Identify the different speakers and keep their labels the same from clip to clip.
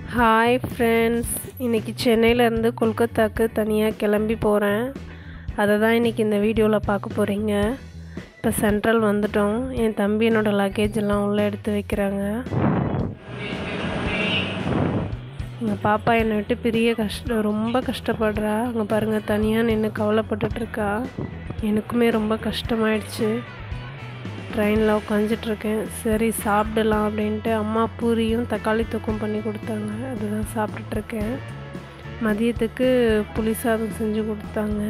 Speaker 1: hi friends இன்றைக்கி சென்னையிலேருந்து கொல்கத்தாக்கு தனியாக கிளம்பி போகிறேன் அதை தான் இன்றைக்கி இந்த வீடியோவில் பார்க்க போகிறீங்க இப்போ சென்ட்ரல் வந்துட்டோம் என் தம்பி என்னோடய லக்கேஜ் எல்லாம் உள்ளே எடுத்து வைக்கிறாங்க எங்கள் பாப்பா என்னை விட்டு பெரிய கஷ்டம் ரொம்ப கஷ்டப்படுறா அங்கே பாருங்கள் தனியாக நின்று கவலைப்பட்டுட்ருக்கா எனக்குமே ரொம்ப கஷ்டமாயிடுச்சு ட்ரெயினில் உட்காந்துட்ருக்கேன் சரி சாப்பிடலாம் அப்படின்ட்டு அம்மா பூரியும் தக்காளி தொக்கும் பண்ணி கொடுத்தாங்க அதுதான் சாப்பிட்டுட்ருக்கேன் மதியத்துக்கு புளி சாதம் செஞ்சு கொடுத்தாங்க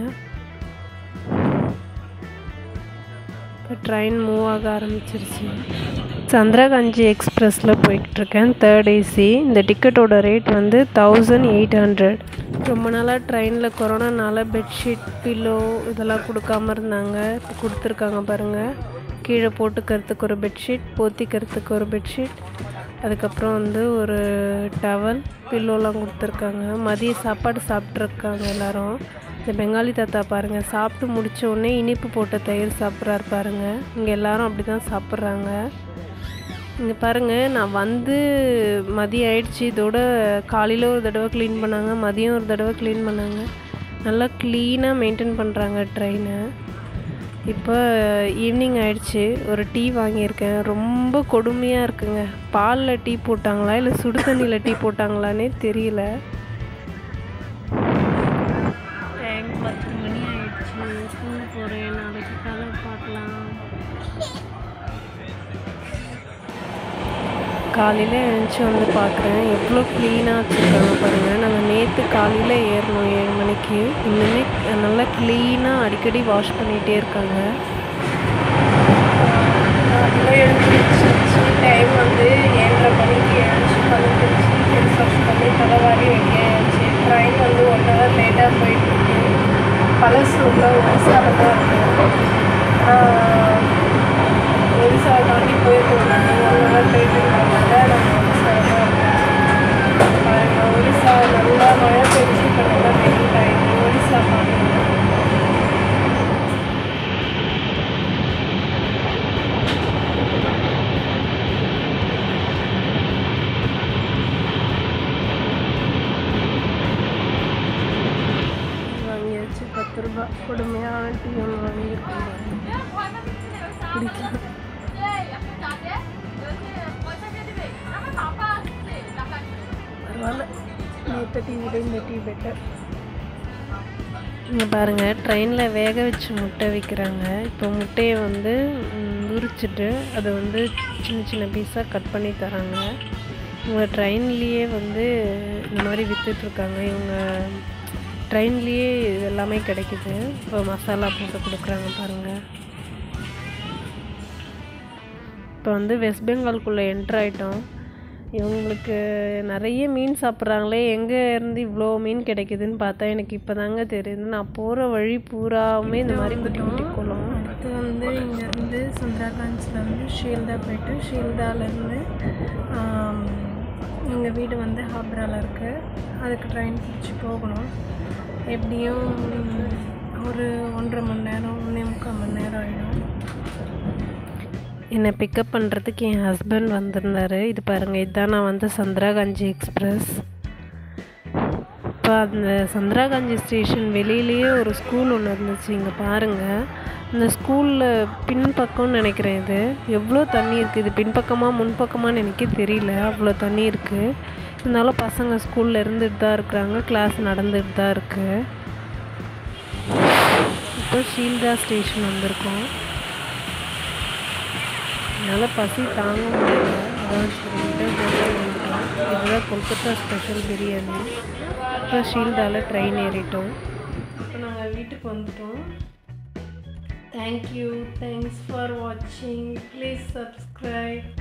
Speaker 1: இப்போ ட்ரெயின் மூவ் ஆக ஆரம்பிச்சிருச்சு சந்திரகாஞ்சி எக்ஸ்பிரஸில் போய்கிட்ருக்கேன் தேர்ட் ஏசி இந்த டிக்கெட்டோட ரேட் வந்து தௌசண்ட் எயிட் ஹண்ட்ரட் ரொம்ப நாளாக ட்ரெயினில் கொரோனானால பெட்ஷீட் பில்லோ இதெல்லாம் கொடுக்காம இருந்தாங்க இப்போ கொடுத்துருக்காங்க பாருங்கள் கீழே போட்டுக்கிறதுக்கு ஒரு பெட்ஷீட் போத்திக்கிறதுக்கு ஒரு பெட்ஷீட் அதுக்கப்புறம் வந்து ஒரு டவல் பில்லோலாம் கொடுத்துருக்காங்க மதிய சாப்பாடு சாப்பிட்ருக்காங்க எல்லோரும் இந்த பெங்காலி தாத்தா பாருங்கள் சாப்பிட்டு முடித்த உடனே இனிப்பு போட்ட தயிர் சாப்பிட்றாரு பாருங்கள் இங்கே எல்லாரும் அப்படி தான் சாப்பிட்றாங்க இங்கே பாருங்கள் நான் வந்து மதியம் ஆயிடுச்சு இதோட காலையில் ஒரு தடவை க்ளீன் பண்ணாங்க மதியம் ஒரு தடவை க்ளீன் பண்ணாங்க நல்லா க்ளீனாக மெயின்டைன் பண்ணுறாங்க ட்ரெயினை இப்போ ஈவினிங் ஆயிடுச்சு ஒரு டீ வாங்கியிருக்கேன் ரொம்ப கொடுமையாக இருக்குங்க பாலில் டீ போட்டாங்களா இல்லை சுடு தண்ணியில் டீ போட்டாங்களான்னே தெரியல டைம் பத்து மணி ஆயிடுச்சு ஸ்கூல் போகிறேன் நாளைக்கு கலர் பார்க்கலாம் காலையில் எழுந்துச்சி வந்து பார்க்குறேன் எவ்வளோ க்ளீனாக வச்சுருக்காங்க பாருங்கள் நாங்கள் நேற்று காலையில் ஏறணும் ஏழு மணிக்கு இன்னுமே நல்லா க்ளீனாக அடிக்கடி வாஷ் பண்ணிகிட்டே இருக்காங்க காலையில் எழுந்துச்சு டைம் வந்து ஏழரை மணிக்கு எழுந்துச்சு பழுந்துச்சு ஃபேஸ் வாஷ் பண்ணி தலைவாரி ரெடியாகிடுச்சு ட்ரெயின் வந்து ஒன் ஹவர் லேட்டாக போயிட்டுருக்கு பழசு உள்ள ஒரிசாவில் தான் இருக்குது ஒரிசா தாண்டி போயிருக்கோம் ஒன் ஹவர் போயிட்டு இருந்ததுனால நம்ம ஒரிசாவில் தான் இருக்கோம் பாருங்க ஒரிசா நல்லா மழை பெஞ்சு இப்போ நல்லா வெயில் ஆகிடுது ஒரிசா பார்க்கணும் வாங்கியாச்சு பத்து ரூபா கொடுமையான டீ ஒன்று வாங்கியிருக்கோம் குடிக்கலாம் பரவாயில்ல நேற்று டீ விட இந்த டீ பெட்டர் இங்கே பாருங்கள் ட்ரெயினில் வேக வச்ச முட்டை விற்கிறாங்க இப்போ முட்டையை வந்து ம், உரிச்சிட்டு அதை வந்து சின்ன சின்ன பீஸாக கட் பண்ணி தராங்க இவங்க ட்ரெயின்லேயே வந்து இந்த மாதிரி விற்றுட்ருக்காங்க இவங்க ட்ரெயின்லேயே இது எல்லாமே கிடைக்குது இப்போ மசாலா போட்டு கொடுக்குறாங்க பாருங்கள் இப்போ வந்து வெஸ்ட் பெங்கால்குள்ளே என்ட்ரு ஆகிட்டோம் இவங்களுக்கு நிறைய மீன் சாப்பிட்றாங்களே எங்கே இருந்து இவ்வளோ மீன் கிடைக்குதுன்னு பார்த்தா எனக்கு இப்போ தாங்க தெரியுது நான் போகிற வழி பூராவுமே இந்த மாதிரி குட்டி குட்டி குளம் அடுத்து வந்து இங்கேருந்து சந்திராகாஞ்சிலேருந்து ஷீல்டா போயிட்டு ஷீல்டாலேருந்து எங்கள் வீடு வந்து ஹாப்ராவில் இருக்குது அதுக்கு ட்ரெயின் பிடிச்சி போகணும் எப்படியும் ஒரு ஒன்றரை மணி நேரம் ஒன்றே முக்கால் மணி நேரம் ஆகிடும் என்னை பிக்கப் பண்ணுறதுக்கு என் ஹஸ்பண்ட் வந்திருந்தாரு இது பாருங்கள் இதுதான் நான் வந்து சந்திராகாஞ்சி எக்ஸ்பிரஸ் இப்போ அந்த சந்திராகாஞ்சி ஸ்டேஷன் வெளியிலேயே ஒரு ஸ்கூல் ஒன்று இருந்துச்சு இங்கே பாருங்கள் இந்த ஸ்கூலில் பின்பக்கம்னு நினைக்கிறேன் இது எவ்வளோ தண்ணி இருக்குது இது பின்பக்கமாக முன்பக்கமான்னு எனக்கே தெரியல அவ்வளோ தண்ணி இருக்குது இருந்தாலும் பசங்க ஸ்கூலில் இருந்துட்டு தான் இருக்கிறாங்க கிளாஸ் நடந்துட்டு தான் இருக்குது இப்போ ஷீல்டா ஸ்டேஷன் வந்திருக்கோம் என்னால் பசி தாங்க முடியல அதான் சொல்லிட்டு ஹோட்டல் வந்துட்டோம் இதுதான் கொல்கத்தா ஸ்பெஷல் பிரியாணி இப்போ ஷீல்டாவில் ட்ரெயின் ஏறிட்டோம் இப்போ நாங்கள் வீட்டுக்கு வந்துட்டோம் தேங்க்யூ தேங்க்ஸ் ஃபார் வாட்சிங் ப்ளீஸ் சப்ஸ்கிரைப்